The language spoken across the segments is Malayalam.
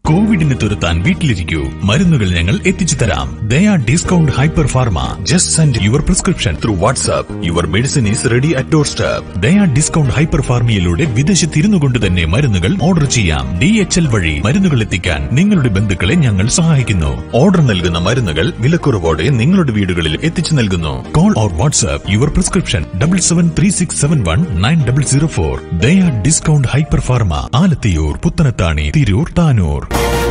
കോവിഡിനെ തുരത്താൻ വീട്ടിലിരിക്കൂ മരുന്നുകൾ ഞങ്ങൾ എത്തിച്ചു തരാം Daya discount hyper pharma just send your prescription through WhatsApp your medicine is ready at doorstep Daya discount hyper ഫാർമയിലൂടെ വിദേശത്ത് ഇരുന്നു കൊണ്ട് തന്നെ മരുന്നുകൾ ഓർഡർ ചെയ്യാം ഡി എച്ച് എൽ വഴി മരുന്നുകൾ എത്തിക്കാൻ നിങ്ങളുടെ ബന്ധുക്കളെ ഞങ്ങൾ സഹായിക്കുന്നു ഓർഡർ നൽകുന്ന മരുന്നുകൾ വിലക്കുറവോടെ നിങ്ങളുടെ വീടുകളിൽ എത്തിച്ചു നൽകുന്നു call or WhatsApp your prescription double seven three six seven one nine double zero four Daya discount hyper pharma Alathiyur Puthanathani Tirur Tanur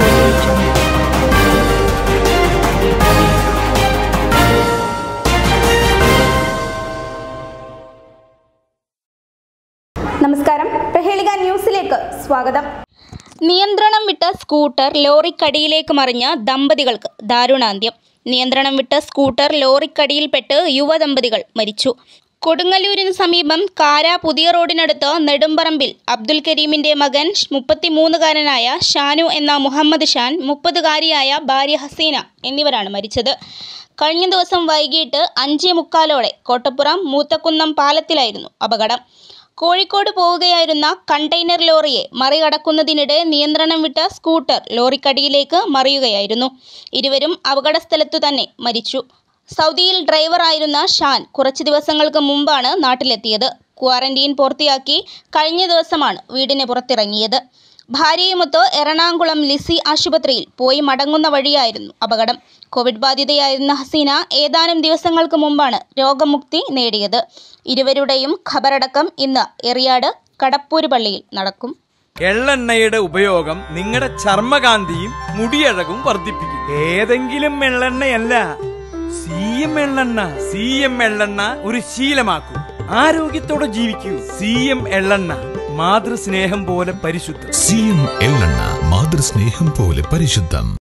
നമസ്കാരം പ്രഹേളിക ന്യൂസിലേക്ക് സ്വാഗതം നിയന്ത്രണം വിട്ട സ്കൂട്ടർ ലോറിക്കടിയിലേക്ക് മറിഞ്ഞ ദമ്പതികൾക്ക് ദാരുണാന്ത്യം നിയന്ത്രണം വിട്ട സ്കൂട്ടർ ലോറിക്കടിയിൽപ്പെട്ട് യുവദമ്പതികൾ മരിച്ചു കൊടുങ്ങല്ലൂരിന് സമീപം കാര പുതിയ റോഡിനടുത്ത് നെടുമ്പറമ്പിൽ അബ്ദുൽ കരീമിന്റെ മകൻ മുപ്പത്തിമൂന്നുകാരനായ ഷാനു എന്ന മുഹമ്മദ് ഷാൻ മുപ്പതുകാരിയായ ഭാര്യ ഹസീന എന്നിവരാണ് മരിച്ചത് കഴിഞ്ഞ ദിവസം വൈകിട്ട് അഞ്ചേ മുക്കാലോടെ കോട്ടപ്പുറം മൂത്തക്കുന്നം പാലത്തിലായിരുന്നു അപകടം കോഴിക്കോട് പോവുകയായിരുന്ന കണ്ടെയ്നർ ലോറിയെ മറികടക്കുന്നതിനിടെ നിയന്ത്രണം വിട്ട സ്കൂട്ടർ ലോറിക്കടിയിലേക്ക് മറിയുകയായിരുന്നു ഇരുവരും അപകടസ്ഥലത്തു തന്നെ മരിച്ചു സൗദിയിൽ ഡ്രൈവറായിരുന്ന ഷാൻ കുറച്ചു ദിവസങ്ങൾക്ക് മുമ്പാണ് നാട്ടിലെത്തിയത് ക്വാറന്റീൻ പൂർത്തിയാക്കി കഴിഞ്ഞ ദിവസമാണ് വീടിന് പുറത്തിറങ്ങിയത് ഭാര്യയുമൊത്ത് എറണാകുളം ലിസി ആശുപത്രിയിൽ പോയി മടങ്ങുന്ന വഴിയായിരുന്നു അപകടം കോവിഡ് ബാധിതയായിരുന്ന ഹസീന ഏതാനും ദിവസങ്ങൾക്ക് മുമ്പാണ് രോഗമുക്തി നേടിയത് ഇരുവരുടെയും ഖബറടക്കം ഇന്ന് എറിയാട് കടപ്പൂര് പള്ളിയിൽ നടക്കും എള്ളെണ്ണയുടെ ഉപയോഗം നിങ്ങളുടെ ചർമ്മകാന്തിയും മുടിയഴകും വർദ്ധിപ്പിക്കും ഏതെങ്കിലും എള്ളെണ്ണയല്ല സി എം എള്ളെണ്ണ സി എം എള്ളെണ്ണ ഒരു ശീലമാക്കൂ ആരോഗ്യത്തോടെ ജീവിക്കൂ സി എം എള്ളെണ്ണ മാതൃസ്നേഹം പോലെ പരിശുദ്ധം സി എം എള്ളെണ്ണ മാതൃസ്നേഹം പോലെ പരിശുദ്ധം